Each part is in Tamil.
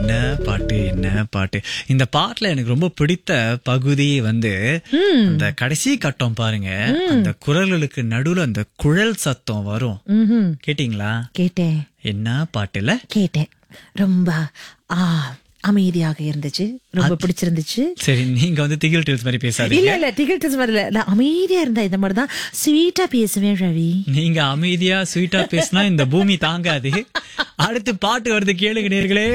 என்ன பாட்டு என்ன பாட்டு இந்த பாட்டுல எனக்கு ரொம்ப பிடித்த பகுதி வந்து அந்த கடைசி கட்டம் பாருங்க அந்த குரல்களுக்கு நடுவுல அந்த குழல் சத்தம் வரும் ம்ஹும். கேட்டீங்களா கேட்டேன் என்ன பாட்டுல கேட்டேன் ரொம்ப ஆ அமைதியாக இருந்துச்சு ரொம்ப பிடிச்சிருந்துச்சு சரி நீங்க வந்து திகில் டெல்ஸ் மாதிரி இல்ல பேசாதீங்க இல்ல டிக்கெட் வரல நான் அமைதியா இருந்தா இந்த மாதிரி தான் ஸ்வீட்டா பேசுவேன் ரவி நீங்க அமைதியா ஸ்வீட்டா பேசினா இந்த பூமி தாங்காது அடுத்து பாட்டு வருது கேளுங்க நேர்களே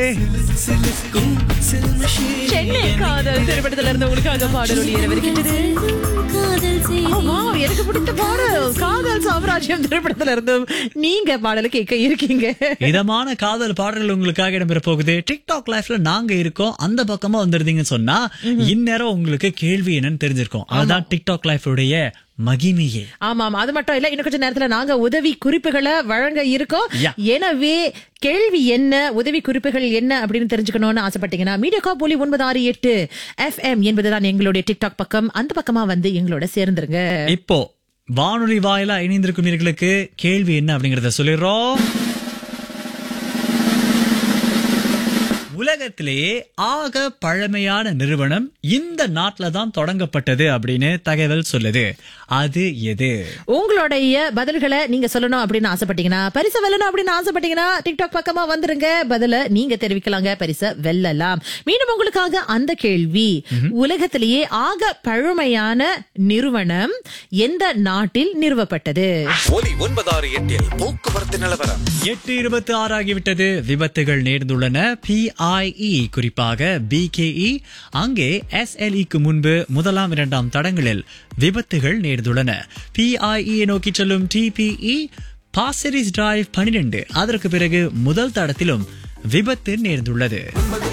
சென்னை காதல் திரைப்படத்துல இருந்து உங்களுக்காக பாடல் ஒளியரவிருக்கின்றது ஆமா, எனக்கு பிடித்த பாடல் காதல் சாம்ராஜ்யம் திரைப்படத்துல இருந்தும் நீங்க பாடல கேட்க இருக்கீங்க இதமான காதல் பாடல்கள் உங்களுக்காக இடம்பெற போகுது டிக்டாக் லைஃப்ல நாங்க இருக்கோம் அந்த பக்கமா வந்துருந்தீங்கன்னு சொன்னா இந்நேரம் உங்களுக்கு கேள்வி என்னன்னு தெரிஞ்சிருக்கும் அதுதான் டிக்டாக் லைஃபுடைய மகிமையே ஆமா ஆமா அது மட்டும் இல்ல இன்னும் கொஞ்ச நேரத்துல நாங்க உதவி குறிப்புகளை வழங்க இருக்கோம் Yeah. எனவே கேள்வி என்ன உதவி குறிப்புகள் என்ன அப்படின்னு தெரிஞ்சுக்கணும்னு ஆசைப்பட்டீங்கன்னா மீடியா போலி ஒன்பது ஆறு எட்டு எஃப்எம் என்பதுதான் எங்களுடைய டிக்டாக் பக்கம் அந்த பக்கமா வந்து எங்களோட சேர்ந்துருங்க இப்போ வானொலி வாயிலா இணைந்திருக்கும் நேர்களுக்கு கேள்வி என்ன அப்படிங்கறத சொல்லிடுறோம் உலகத்திலேயே ஆக பழமையான நிறுவனம் இந்த நாட்டில தான் தொடங்கப்பட்டது அப்படின்னு தகவல் சொல்லுது அது எது உங்களுடைய பதில்களை நீங்க சொல்லணும் அப்படின்னு ஆசைப்பட்டீங்கன்னா பரிசு வெல்லணும் அப்படின்னு ஆசைப்பட்டீங்கன்னா டிக்டாக் பக்கமா வந்துருங்க பதில நீங்க தெரிவிக்கலாங்க பரிசை வெல்லலாம் மீண்டும் உங்களுக்காக அந்த கேள்வி உலகத்திலேயே ஆக பழமையான நிறுவனம் எந்த நாட்டில் நிறுவப்பட்டது ஒலி ஒன்பதாறு எட்டில் போக்குவரத்து நிலவரம் எட்டு இருபத்தி ஆறு ஆகிவிட்டது விபத்துகள் நேர்ந்துள்ளன பிஐஇ குறிப்பாக பிகேஇ அங்கே எஸ்எல்இக்கு முன்பு முதலாம் இரண்டாம் தடங்களில் விபத்துகள் நேர்ந்துள்ளன பிஐஇ நோக்கி செல்லும் டிபிஇ பாசரிஸ் டிரைவ் பனிரெண்டு அதற்கு பிறகு முதல் தடத்திலும் விபத்து நேர்ந்துள்ளது